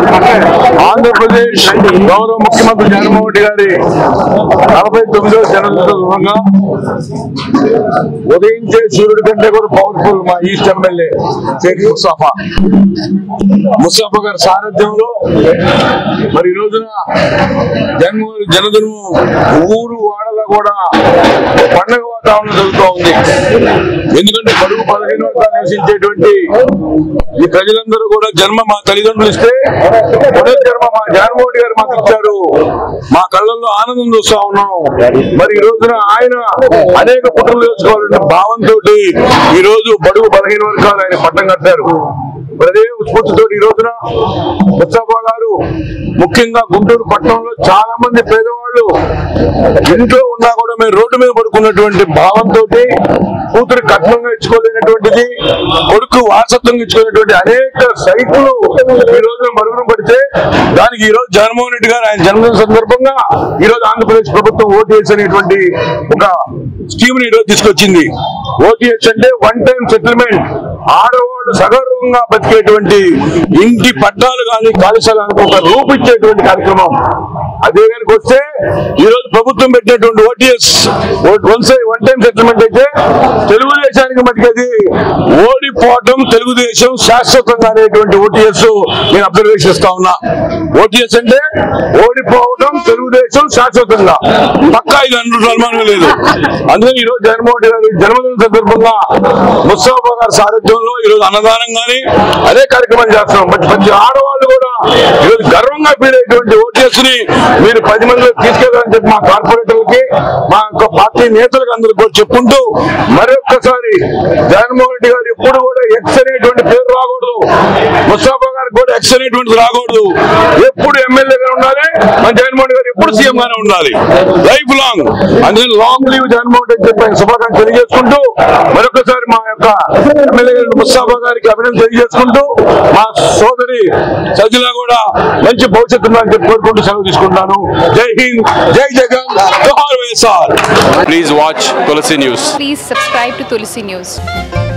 ఆంధ్రప్రదేశ్ గౌరవ ముఖ్యమంత్రి జగన్మోహన్ రెడ్డి గారి నలభై తొమ్మిదవ జన్మదినంగా ఉదయించే సూర్యుడి కంటే కూడా పవర్ఫుల్ మా ఈస్ట్ ఎమ్మెల్యే షేక్ ముస్తాఫా ముస్తాఫా గారి సారథ్యంలో మరి ఈ రోజున జన్మ జనదినం ఊరు వాడలో కూడా పండగ వాతావరణం జరుగుతూ ఉంది ఎందుకంటే బడుగు పదిహేను వర్గాలు నివసించేటువంటి ఈ ప్రజలందరూ కూడా జన్మ మా తల్లిదండ్రులు ఇస్తే పునర్జన్మ మా జగన్మోహన్ రెడ్డి గారు మాకు ఇచ్చారు మా కళ్ళల్లో ఆనందం చూస్తా ఉన్నాం మరి ఈ రోజున ఆయన అనేక పుట్టినలు చేసుకోవాలనే భావంతో ఈ రోజు బడుగు బలహీన వర్గాలు ఆయన పట్టం కట్టారు మరి అదే స్ఫూర్తితో ఈ రోజున ముస్తాఫా గారు ముఖ్యంగా గుంటూరు పట్టణంలో చాలా మంది పేదవాళ్ళు ఇంట్లో ఉన్నా కూడా మేము రోడ్డు మీద పడుకున్నటువంటి భావంతో కూతురు కట్నంగా ఇచ్చుకోలేనటువంటిది కొడుకు వారసత్వంగా ఇచ్చుకునేటువంటి అనేక సైట్లు ఈ రోజున మరుగున పడితే దానికి ఈ రోజు జగన్మోహన్ రెడ్డి గారు ఆయన జన్మదిన సందర్భంగా ఈ రోజు ఆంధ్రప్రదేశ్ ప్రభుత్వం ఓటీఎస్ అనేటువంటి ఒక స్కీమ్ ని ఈ రోజు తీసుకొచ్చింది ఓటీఎస్ అంటే వన్ టైం సెటిల్మెంట్ ఆడవాళ్ళు సగర్వంగా బతికేటువంటి ఇంటి పట్టాలు కానీ కాలుష్యాలకు ఒక రూపు ఇచ్చేటువంటి కార్యక్రమం అదే కనుక వస్తే ఈ రోజు ప్రభుత్వం పెట్టినటువంటి ఓటీఎస్ వన్ సై వన్ టైం సెటిల్మెంట్ అయితే తెలుగుదేశానికి మటుకు అది ఓడిపోవటం తెలుగుదేశం శాశ్వతంగా అనేటువంటి ఓటీఎస్ నేను అబ్జర్వేషన్ ఇస్తా ఉన్నా ఓటీఎస్ అంటే ఓడిపోవటం తెలుగుదేశం శాశ్వతంగా పక్కా ఇది అన్నట్టు అనుమానం లేదు అందుకని ఈ రోజు జగన్మోహన్ రెడ్డి గారి జన్మదిన సందర్భంగా ముస్తాఫా గారి సారథ్యంలో ఈ రోజు అన్నదానం గాని అదే కార్యక్రమం చేస్తున్నాం ప్రతి ప్రతి ఆడవాళ్ళు కూడా ఈ రోజు గర్వంగా ఫీల్ అయ్యేటువంటి ఓటీఎస్ ని మీరు పది మందిలో తీసుకెళ్ళాలని చెప్పి మా కార్పొరేటర్లకి మా యొక్క పార్టీ నేతలకు అందరికి కూడా చెప్పుకుంటూ మరొక్కసారి జగన్మోహన్ రెడ్డి గారు ఎప్పుడు కూడా ఎక్స్ అనేటువంటి పేరు రాకూడదు ముస్తాఫా గారికి కూడా ఎక్స్ అనేటువంటిది రాకూడదు ఎప్పుడు ఎమ్మెల్యేగా ఉండాలి మన జగన్మోహన్ గారు ఎప్పుడు సీఎం గానే ఉండాలి లైఫ్ లాంగ్ అందుకని లాంగ్ లీవ్ జగన్మోహన్ రెడ్డి చెప్పి ఆయన శుభాకాంక్షలు తెలియజేసుకుంటూ మరొకసారి మా యొక్క ఎమ్మెల్యే గారు ముస్తాఫా గారికి అభినందన తెలియజేసుకుంటూ మా సోదరి సజిల కూడా మంచి భవిష్యత్తు ఉందని చెప్పి కోరుకుంటూ సెలవు తీసుకుంటాను జై హింద్ జై జగన్ జోహార్ YSR Please watch Tulsi News. Please subscribe to Tulsi News.